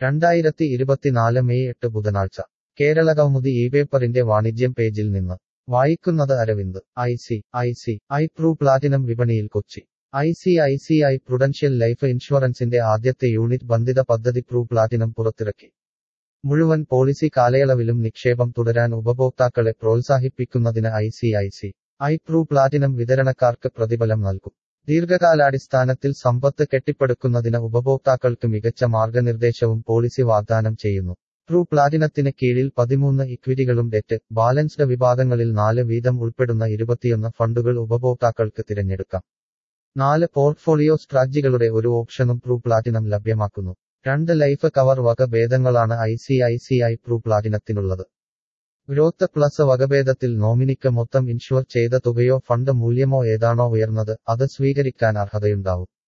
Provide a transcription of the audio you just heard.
രണ്ടായിരത്തി ഇരുപത്തിനാല് മെയ് എട്ട് ബുധനാഴ്ച കേരളകൗമുദി ഈ പേപ്പറിന്റെ വാണിജ്യം പേജിൽ നിന്ന് വായിക്കുന്നത് Aravind I C I C I Pru Platinum വിപണിയിൽ Kochi I C I C I Prudential Life ഇൻഷുറൻസിന്റെ ആദ്യത്തെ യൂണിറ്റ് ബന്ധിത പദ്ധതി പ്രൂ പ്ലാറ്റിനം പുറത്തിറക്കി മുഴുവൻ പോളിസി കാലയളവിലും നിക്ഷേപം തുടരാൻ ഉപഭോക്താക്കളെ പ്രോത്സാഹിപ്പിക്കുന്നതിന് I C I C I Pru Platinum വിതരണക്കാർക്ക് പ്രതിഫലം നൽകും ദീർഘകാലാടിസ്ഥാനത്തിൽ സമ്പത്ത് കെട്ടിപ്പടുക്കുന്നതിന് ഉപഭോക്താക്കൾക്ക് മികച്ച മാർഗനിർദ്ദേശവും പോളിസി വാഗ്ദാനം ചെയ്യുന്നു ട്രൂ പ്ലാറ്റിനത്തിന് കീഴിൽ പതിമൂന്ന് ഇക്വിറ്റികളും ഡെറ്റ് ബാലൻസ്ഡ് വിഭാഗങ്ങളിൽ നാല് വീതം ഉൾപ്പെടുന്ന ഇരുപത്തിയൊന്ന് ഫണ്ടുകൾ ഉപഭോക്താക്കൾക്ക് തിരഞ്ഞെടുക്കാം നാല് പോർട്ട്ഫോളിയോ സ്ട്രാറ്റജികളുടെ ഒരു ഓപ്ഷനും പ്രൂ പ്ലാറ്റിനം ലഭ്യമാക്കുന്നു രണ്ട് ലൈഫ് കവർ വക ഭേദങ്ങളാണ് I C I C I Pru പ്ലാറ്റിനത്തിനുള്ളത് ഗ്രോത്ത് പ്ലസ് വകഭേദത്തിൽ നോമിനിക്ക് മൊത്തം ഇൻഷുർ ചെയ്ത തുകയോ ഫണ്ട് മൂല്യമോ ഏതാണോ ഉയർന്നത് അത് സ്വീകരിക്കാൻ അർഹതയുണ്ടാവും